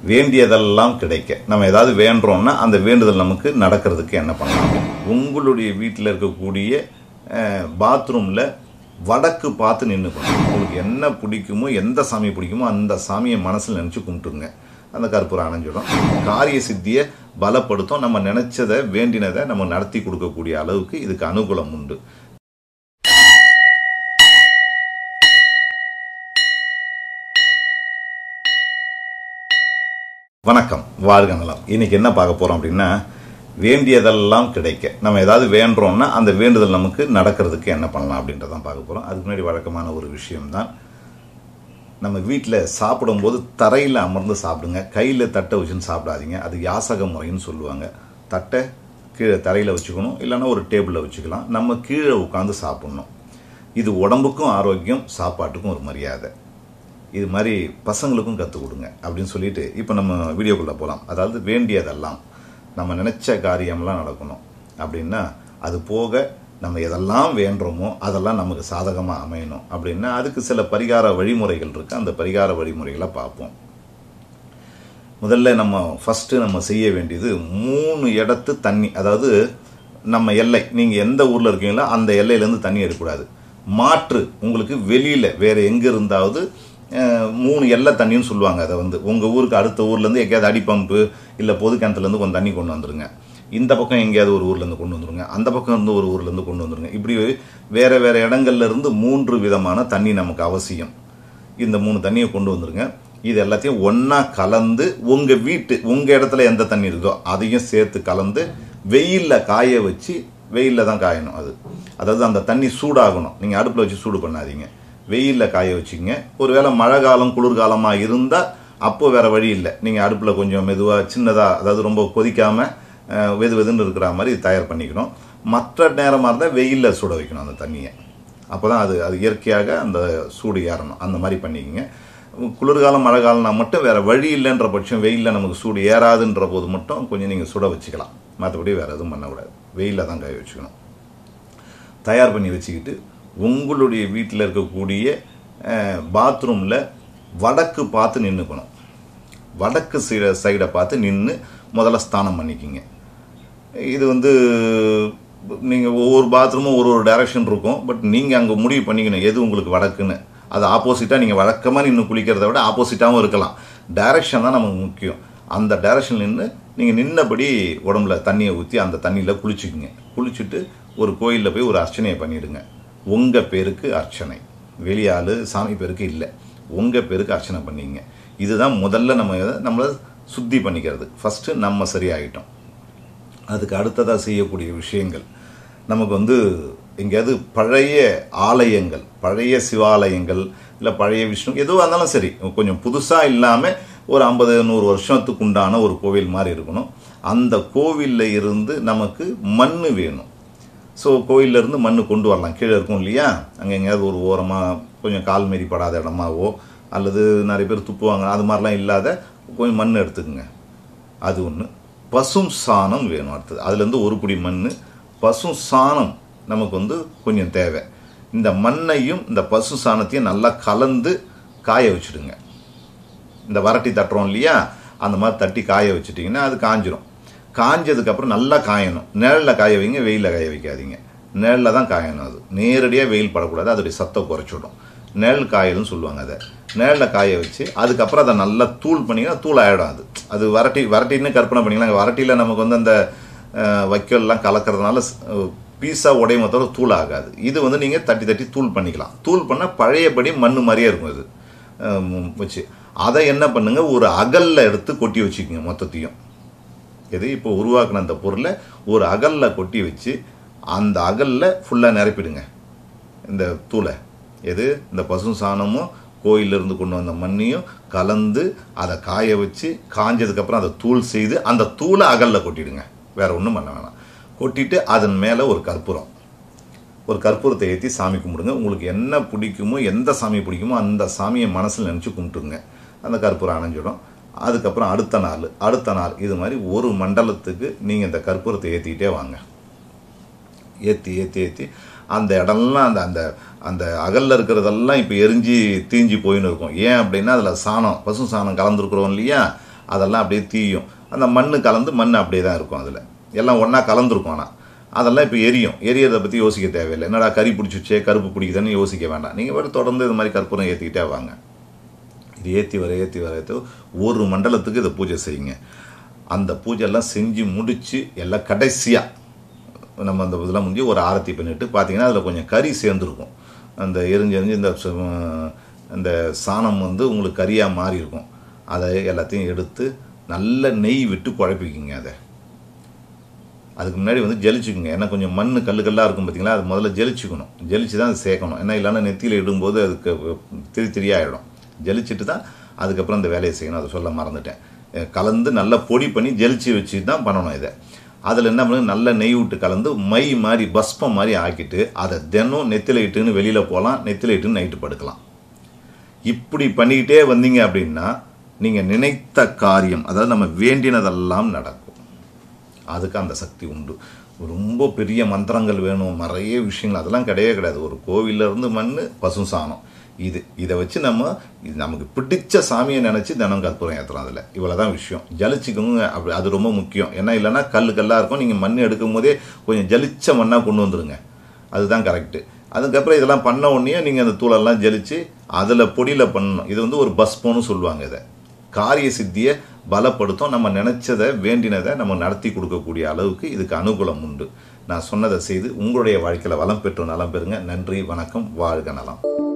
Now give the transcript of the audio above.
வேண்டியதெல்லாம் கிடைக்க நம்ம ஏதாவது வேண்டுறோம்னா அந்த வேண்டுதல் நமக்கு நடக்கிறதுக்கு என்ன பண்ணலாம் உங்களுடைய வீட்டில் இருக்கக்கூடிய பாத்ரூமில் வடக்கு பார்த்து நின்றுக்கணும் உங்களுக்கு என்ன பிடிக்குமோ எந்த சாமி பிடிக்குமோ அந்த சாமியை மனசில் நினச்சி கும்பிட்டுருங்க அந்த கற்பூரம் அணைஞ்சிடும் காரிய சித்தியை பலப்படுத்தும் நம்ம நினைச்சதை வேண்டினதை நம்ம நடத்தி கொடுக்கக்கூடிய அளவுக்கு இதுக்கு அனுகூலம் உண்டு வணக்கம் வாழ்க நலம் இன்னைக்கு என்ன பார்க்க போறோம் அப்படின்னா வேண்டியதெல்லாம் கிடைக்க நம்ம ஏதாவது வேண்டுறோம்னா அந்த வேண்டுதல் நமக்கு நடக்கிறதுக்கு என்ன பண்ணலாம் அப்படின்றதான் பார்க்க போறோம் அதுக்கு முன்னாடி வழக்கமான ஒரு விஷயம்தான் நம்ம வீட்டில் சாப்பிடும்போது தரையில் அமர்ந்து சாப்பிடுங்க கையில் தட்டை வச்சுன்னு சாப்பிடாதீங்க அது யாசக முறைன்னு சொல்லுவாங்க தட்டை கீழே தரையில் வச்சுக்கணும் இல்லைன்னா ஒரு டேபிளில் வச்சுக்கலாம் நம்ம கீழே உட்காந்து சாப்பிடணும் இது உடம்புக்கும் ஆரோக்கியம் சாப்பாட்டுக்கும் ஒரு மரியாதை இது மாதிரி பசங்களுக்கும் கற்றுக் கொடுங்க அப்படின்னு சொல்லிட்டு இப்போ நம்ம வீடியோக்குள்ளே போகலாம் அதாவது வேண்டியதெல்லாம் நம்ம நினச்ச காரியம்லாம் நடக்கணும் அப்படின்னா அது போக நம்ம எதெல்லாம் வேண்டுறோமோ அதெல்லாம் நமக்கு சாதகமாக அமையணும் அப்படின்னா அதுக்கு சில பரிகார வழிமுறைகள் இருக்குது அந்த பரிகார வழிமுறைகளை பார்ப்போம் முதல்ல நம்ம ஃபஸ்ட்டு நம்ம செய்ய வேண்டியது மூணு இடத்து தண்ணி அதாவது நம்ம எல்லை நீங்கள் எந்த ஊரில் இருக்கீங்களோ அந்த எல்லையிலேருந்து தண்ணி எடுக்கக்கூடாது மாற்று உங்களுக்கு வெளியில் வேறு எங்கே இருந்தாவது மூணு எல்லை தண்ணின்னு சொல்லுவாங்க அதை வந்து உங்கள் ஊருக்கு அடுத்த ஊர்லேருந்து எங்கேயாவது அடிப்பம்பு இல்லை பொது கிணத்துலேருந்து கொஞ்சம் தண்ணி கொண்டு வந்துருங்க இந்த பக்கம் எங்கேயாவது ஒரு ஊர்லேருந்து கொண்டு வந்துருங்க அந்த பக்கம் இருந்து ஒரு ஊர்லேருந்து கொண்டு வந்துருங்க இப்படி வேறு வேறு இடங்கள்ல இருந்து மூன்று விதமான தண்ணி நமக்கு அவசியம் இந்த மூணு தண்ணியை கொண்டு வந்துருங்க இது எல்லாத்தையும் ஒன்றா கலந்து உங்கள் வீட்டு உங்கள் இடத்துல எந்த தண்ணி இருக்கோ அதையும் சேர்த்து கலந்து வெயிலில் காய வச்சு வெயிலில் தான் காயணும் அது அதாவது அந்த தண்ணி சூடாகணும் நீங்கள் அடுப்பில் வச்சு சூடு பண்ணாதீங்க வெயிலில் காய வச்சுக்கங்க ஒருவேளை மழை காலம் குளிர்காலமாக இருந்தால் அப்போ வேறு வழி இல்லை நீங்கள் அடுப்பில் கொஞ்சம் மெதுவாக சின்னதாக அதாவது ரொம்ப கொதிக்காமல் வெது வெதுன்னு இருக்கிற மாதிரி தயார் பண்ணிக்கணும் மற்ற நேரமாக இருந்தால் வெயிலில் சுட வைக்கணும் அந்த தண்ணியை அப்போ தான் அது அது இயற்கையாக அந்த சூடு ஏறணும் அந்த மாதிரி பண்ணிக்கோங்க குளிர்காலம் மழை காலம்னா மட்டும் வேறு வழி இல்லைன்ற பட்சம் வெயிலில் நமக்கு சூடு ஏறாதுன்ற போது மட்டும் கொஞ்சம் நீங்கள் சுட வச்சுக்கலாம் மற்றபடி வேறு எதுவும் பண்ணக்கூடாது வெயிலில் தான் காய வச்சுக்கணும் தயார் பண்ணி வச்சுக்கிட்டு உங்களுடைய வீட்டில் இருக்கக்கூடிய பாத்ரூமில் வடக்கு பார்த்து நின்றுக்கணும் வடக்கு சைட சைடை பார்த்து நின்று முதல்ல ஸ்தானம் பண்ணிக்கிங்க இது வந்து நீங்கள் ஒவ்வொரு பாத்ரூமும் ஒரு ஒரு டைரக்ஷன் இருக்கும் பட் நீங்கள் அங்கே முடிவு பண்ணிக்கணும் எது உங்களுக்கு வடக்குன்னு அது ஆப்போசிட்டாக நீங்கள் வழக்கமாக நின்று குளிக்கிறத விட ஆப்போசிட்டாகவும் இருக்கலாம் டைரக்ஷன் தான் நமக்கு முக்கியம் அந்த டைரக்ஷன் நின்று நீங்கள் நின்னபடி உடம்புல தண்ணியை ஊற்றி அந்த தண்ணியில் குளிச்சுக்குங்க குளிச்சுட்டு ஒரு கோயிலில் போய் ஒரு அர்ச்சனையை பண்ணிவிடுங்க உங்கள் பேருக்கு அர்ச்சனை வெளியாள் சாமி பேருக்கு இல்லை உங்கள் பேருக்கு அர்ச்சனை பண்ணிங்க இதுதான் முதல்ல நம்ம நம்மளை சுத்தி பண்ணிக்கிறது ஃபஸ்ட்டு நம்ம சரியாயிட்டோம் அதுக்கு அடுத்ததாக செய்யக்கூடிய விஷயங்கள் நமக்கு வந்து எங்கேயாவது பழைய ஆலயங்கள் பழைய சிவாலயங்கள் இல்லை பழைய விஷ்ணு எதுவாக இருந்தாலும் சரி கொஞ்சம் புதுசாக இல்லாமல் ஒரு ஐம்பது நூறு வருஷத்துக்கு உண்டான ஒரு கோவில் மாதிரி இருக்கணும் அந்த கோவிலில் இருந்து நமக்கு மண் வேணும் ஸோ கோயிலேருந்து மண் கொண்டு வரலாம் கீழே இருக்கும் இல்லையா அங்கே எங்கேயாவது ஒரு ஓரமாக கொஞ்சம் கால் மாரி படாத இடமாவோ அல்லது நிறைய பேர் துப்புவாங்க அது மாதிரிலாம் இல்லாத கொஞ்சம் மண் எடுத்துக்கோங்க அது ஒன்று பசும் சாணம் வேணும் அடுத்தது அதுலேருந்து ஒரு பிடி மண் பசும் சாணம் நமக்கு வந்து கொஞ்சம் தேவை இந்த மண்ணையும் இந்த பசு சாணத்தையும் நல்லா கலந்து காய வச்சுடுங்க இந்த வரட்டி தட்டுறோம் இல்லையா அந்த மாதிரி தட்டி காய வச்சுட்டிங்கன்னா அது காஞ்சிரும் காஞ்சதுக்கப்புறம் நல்லா காயணும் நிழலில் காய வைங்க வெயிலில் காய வைக்காதீங்க நிழலில் தான் காயணும் அது நேரடியாக வெயில் படக்கூடாது அதோடைய சத்தம் குறைச்சிடும் நிழல் காயல்னு சொல்லுவாங்க அதை நிழலில் காய வச்சு அதுக்கப்புறம் அதை நல்லா தூள் பண்ணிங்கன்னா தூள் ஆகிடும் அது அது வரட்டி வரட்டின்னு கற்பனை பண்ணிக்கலாம் வரட்டியில் நமக்கு வந்து அந்த வைக்கல்லாம் கலக்கிறதுனால பீஸாக உடையும் தவிர தூள் ஆகாது இது வந்து நீங்கள் தட்டி தட்டி தூள் பண்ணிக்கலாம் தூள் பண்ணால் பழையபடி மண் மாதிரியே இருக்கும் இது வச்சு அதை என்ன பண்ணுங்க ஒரு அகல்ல எடுத்து கொட்டி வச்சுக்கோங்க மொத்தத்தையும் எது இப்போ உருவாக்கின அந்த பொருளை ஒரு அகல்ல கொட்டி வச்சு அந்த அகல்ல ஃபுல்லாக நிரப்பிடுங்க இந்த தூளை எது இந்த பசு சாணமும் கோயிலிருந்து கொண்டு வந்த மண்ணையும் கலந்து அதை காய வச்சு காஞ்சதுக்கப்புறம் அதை தூள் செய்து அந்த தூளை அகல்ல கொட்டிடுங்க வேற ஒன்றும் பண்ண வேணாம் கொட்டிட்டு அதன் மேலே ஒரு கற்பூரம் ஒரு கற்பூரத்தை ஏற்றி சாமி கும்பிடுங்க உங்களுக்கு என்ன பிடிக்குமோ எந்த சாமி பிடிக்குமோ அந்த சாமியை மனசில் நினச்சி கும்பிட்டுருங்க அந்த கற்பூரம் அணைஞ்சிடும் அதுக்கப்புறம் அடுத்த நாள் அடுத்த நாள் இது மாதிரி ஒரு மண்டலத்துக்கு நீங்கள் இந்த கற்பூரத்தை ஏற்றிக்கிட்டே வாங்க ஏற்றி ஏற்றி ஏற்றி அந்த இடம்லாம் அந்த அந்த அந்த அகலில் இருக்கிறதெல்லாம் இப்போ எரிஞ்சு தீஞ்சு போயின்னு இருக்கும் ஏன் அப்படின்னா அதில் சாணம் பசு சாணம் கலந்துருக்குறோம் இல்லையா அதெல்லாம் அப்படியே தீயும் அந்த மண் கலந்து மண் அப்படியே தான் இருக்கும் அதில் எல்லாம் ஒன்றா கலந்துருக்கும் ஆனால் அதெல்லாம் இப்போ எரியும் எரியறதை பற்றி யோசிக்க தேவையில்லை என்னடா கறி பிடிச்சிச்சே கருப்பு பிடிக்குதுன்னு யோசிக்க வேண்டாம் நீங்கள் பாட்டு தொடர்ந்து இது மாதிரி கற்பூரம் ஏற்றிக்கிட்டே வாங்க இது ஏற்றி வர ஏற்றி வர ஏற்றி ஒரு மண்டலத்துக்கு இதை பூஜை செய்யுங்க அந்த பூஜையெல்லாம் செஞ்சு முடித்து எல்லாம் கடைசியாக நம்ம அந்த இதெல்லாம் முடிஞ்சு ஒரு ஆரத்தி பண்ணிட்டு பார்த்தீங்கன்னா அதில் கொஞ்சம் கறி சேர்ந்துருக்கும் அந்த எரிஞ்சு எரிஞ்சு இந்த ச- அந்த சாணம் வந்து உங்களுக்கு கறியாக மாறி இருக்கும் அதை எல்லாத்தையும் எடுத்து நல்ல நெய் விட்டு குழப்பிக்கிங்க அதை அதுக்கு முன்னாடி வந்து ஜலிச்சுக்குங்க ஏன்னா கொஞ்சம் மண் கல்லு கல்லாக இருக்கும் பார்த்தீங்களா அது முதல்ல ஜலிச்சுக்கணும் ஜலிச்சு தான் அது சேர்க்கணும் ஏன்னா இல்லைன்னா நெத்தியில் இடும்போது அதுக்கு திரி திரியாயிடும் ஜலிச்சுட்டு தான் அதுக்கப்புறம் இந்த வேலையை செய்யணும் அதை சொல்ல மறந்துட்டேன் அஹ் கலந்து நல்லா பொடி பண்ணி ஜலிச்சு வச்சு தான் பண்ணணும் இதை அதில் என்ன பண்ணு நல்ல நெய் விட்டு கலந்து மை மாதிரி பஸ்பம் மாதிரி ஆக்கிட்டு அதை தினம் நெத்தில இட்டுன்னு வெளியில் போகலாம் நெத்தில இட்டுன்னு நைட்டு படுக்கலாம் இப்படி பண்ணிக்கிட்டே வந்தீங்க அப்படின்னா நீங்கள் நினைத்த காரியம் அதாவது நம்ம வேண்டினதெல்லாம் நடக்கும் அதுக்கு அந்த சக்தி உண்டு ரொம்ப பெரிய மந்திரங்கள் வேணும் நிறைய விஷயங்கள் அதெல்லாம் கிடையவே கிடையாது ஒரு கோவில்ல இருந்து மண் பசு சாணம் இது இதை வச்சு நம்ம இது நமக்கு பிடிச்ச சாமியை நினச்சி தினம் கற்பூரம் ஏற்றுறோம் அதில் இவ்வளோதான் விஷயம் ஜலிச்சுக்கோங்க அப்படி அது ரொம்ப முக்கியம் ஏன்னா இல்லைன்னா கல் கல்லாக இருக்கும் நீங்கள் மண் எடுக்கும் போதே கொஞ்சம் ஜலிச்ச மண்ணாக கொண்டு வந்துருங்க அதுதான் கரெக்டு அதுக்கப்புறம் இதெல்லாம் பண்ண உடனே நீங்கள் அந்த தூளெல்லாம் ஜலிச்சு அதில் பொடியில் பண்ணணும் இது வந்து ஒரு பஸ்போன்னு சொல்லுவாங்க இதை காரிய சித்தியை பலப்படுத்தும் நம்ம நினைச்சதை வேண்டினதை நம்ம நடத்தி கொடுக்கக்கூடிய அளவுக்கு இதுக்கு அனுகூலம் உண்டு நான் சொன்னதை செய்து உங்களுடைய வாழ்க்கையில் வளம் பெற்று நலம் பெறுங்க நன்றி வணக்கம் வாழ்க நலம்